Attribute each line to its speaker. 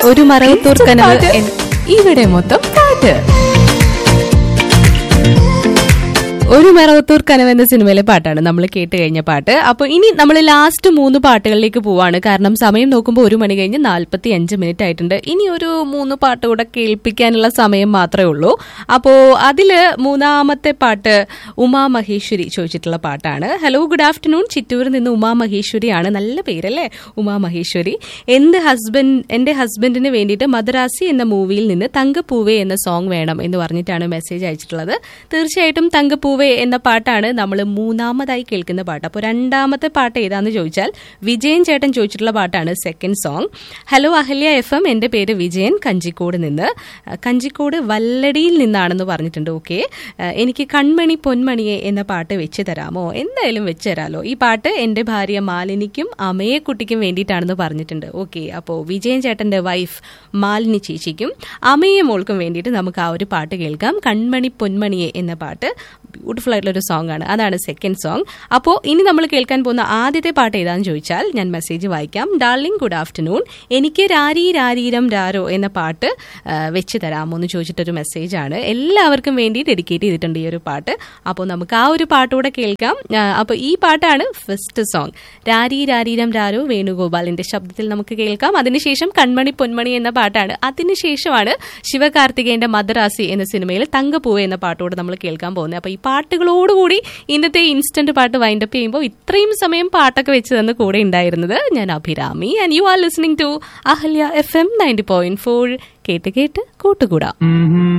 Speaker 1: ഒരു മറവത്തൂർ കനവ് എൻ-
Speaker 2: ഇവിടെ മൊത്തം പാട്ട്
Speaker 1: ഒരു മറവത്തൂർ കനവ് എന്ന സിനിമയിലെ പാട്ടാണ് നമ്മൾ കേട്ട് കഴിഞ്ഞ പാട്ട് അപ്പോൾ ഇനി നമ്മൾ ലാസ്റ്റ് മൂന്ന് പാട്ടുകളിലേക്ക് പോവാണ് കാരണം സമയം നോക്കുമ്പോൾ ഒരു മണി കഴിഞ്ഞ് നാൽപ്പത്തി അഞ്ച് മിനിറ്റ് ആയിട്ടുണ്ട് ഇനി ഒരു മൂന്ന് പാട്ട് കൂടെ കേൾപ്പിക്കാനുള്ള സമയം മാത്രമേ ഉള്ളൂ അപ്പോൾ അതിൽ മൂന്നാമത്തെ പാട്ട് ഉമാ മഹേശ്വരി ചോദിച്ചിട്ടുള്ള പാട്ടാണ് ഹലോ ഗുഡ് ആഫ്റ്റർനൂൺ ചിറ്റൂരിൽ നിന്ന് ഉമാ മഹേശ്വരിയാണ് നല്ല പേരല്ലേ ഉമാ മഹേശ്വരി എന്ത് ഹസ്ബൻഡ് എന്റെ ഹസ്ബൻഡിന് വേണ്ടിയിട്ട് മദ്രാസി എന്ന മൂവിയിൽ നിന്ന് തങ്കപ്പൂവേ എന്ന സോങ് വേണം എന്ന് പറഞ്ഞിട്ടാണ് മെസ്സേജ് അയച്ചിട്ടുള്ളത് തീർച്ചയായിട്ടും തങ്കപ്പൂവേ എന്ന പാട്ടാണ് നമ്മൾ മൂന്നാമതായി കേൾക്കുന്ന പാട്ട് അപ്പോൾ രണ്ടാമത്തെ പാട്ട് ഏതാന്ന് ചോദിച്ചാൽ വിജയൻ ചേട്ടൻ ചോദിച്ചിട്ടുള്ള പാട്ടാണ് second song hello Ahalya F M എന്റെ പേര് വിജയൻ കഞ്ചിക്കോട് നിന്ന് അഹ് കഞ്ചിക്കോട് വല്ലടിയിൽ നിന്നാണെന്ന് പറഞ്ഞിട്ടുണ്ട് ഓക്കെ എനിക്ക് കൺമണി പൊന്മണിയെ എന്ന പാട്ട് വെച്ച് തരാമോ എന്തായാലും വെച്ച് തരാമല്ലോ ഈ പാട്ട് എന്റെ ഭാര്യ മാലിനിക്കും അമയക്കുട്ടിക്കും വേണ്ടിയിട്ടാണെന്ന് പറഞ്ഞിട്ടുണ്ട് ഓക്കെ അപ്പോൾ വിജയൻ ചേട്ടന്റെ വൈഫ് മാലിനി ചേച്ചിക്കും അമയ മോൾക്കും വേണ്ടിയിട്ട് നമുക്ക് ആ ഒരു പാട്ട് കേൾക്കാം കൺമണി പൊന്മണിയെ എന്ന പാട്ട് ബ്യൂട്ടിഫുൾ ആയിട്ടുള്ള ഒരു സോങ് ആണ് അതാണ് സെക്കൻഡ് സോങ് അപ്പോൾ ഇനി നമ്മൾ കേൾക്കാൻ പോകുന്ന ആദ്യത്തെ പാട്ട് ഏതാണെന്ന് ചോദിച്ചാൽ ഞാൻ മെസ്സേജ് വായിക്കാം ഡാർലിംഗ് ഗുഡ് ആഫ്റ്റർനൂൺ എനിക്ക് രാരീ രാരീരം രാരോ എന്ന പാട്ട് ആ, വെച്ച് തരാമോ എന്ന് ചോദിച്ചിട്ടൊരു മെസ്സേജാണ് എല്ലാവർക്കും വേണ്ടി ഡെഡിക്കേറ്റ് ചെയ്തിട്ടുണ്ട് ഈ ഒരു പാട്ട് അപ്പോൾ നമുക്ക് ആ ഒരു പാട്ടുകൂടെ കേൾക്കാം ആ, അപ്പോൾ ഈ പാട്ടാണ് ഫസ്റ്റ് സോങ് രാരീ രാരീരം രാരോ വേണുഗോപാലിന്റെ ശബ്ദത്തിൽ നമുക്ക് കേൾക്കാം അതിനുശേഷം കൺമണി പൊന്മണി എന്ന പാട്ടാണ് അതിനുശേഷമാണ് ശിവകാർത്തികേയന്റെ മദ്രാസി എന്ന സിനിമയിൽ തങ്കപ്പൂവ് എന്ന പാട്ടോട് നമ്മൾ കേൾക്കാൻ പോകുന്നത് അപ്പോൾ ഈ പാട്ടുകളോടുകൂടി ഇന്നത്തെ ഇൻസ്റ്റന്റ് പാട്ട് വൈൻഡപ്പ് ചെയ്യുമ്പോൾ ഇത്രയും സമയം പാട്ടൊക്കെ വെച്ച് തന്ന് കൂടെ ഉണ്ടായിരുന്നത് ഞാൻ Abhirami and you are listening to Ahalya F M ninety point four കേട്ട് കേട്ട് കൂട്ടുകൂടാം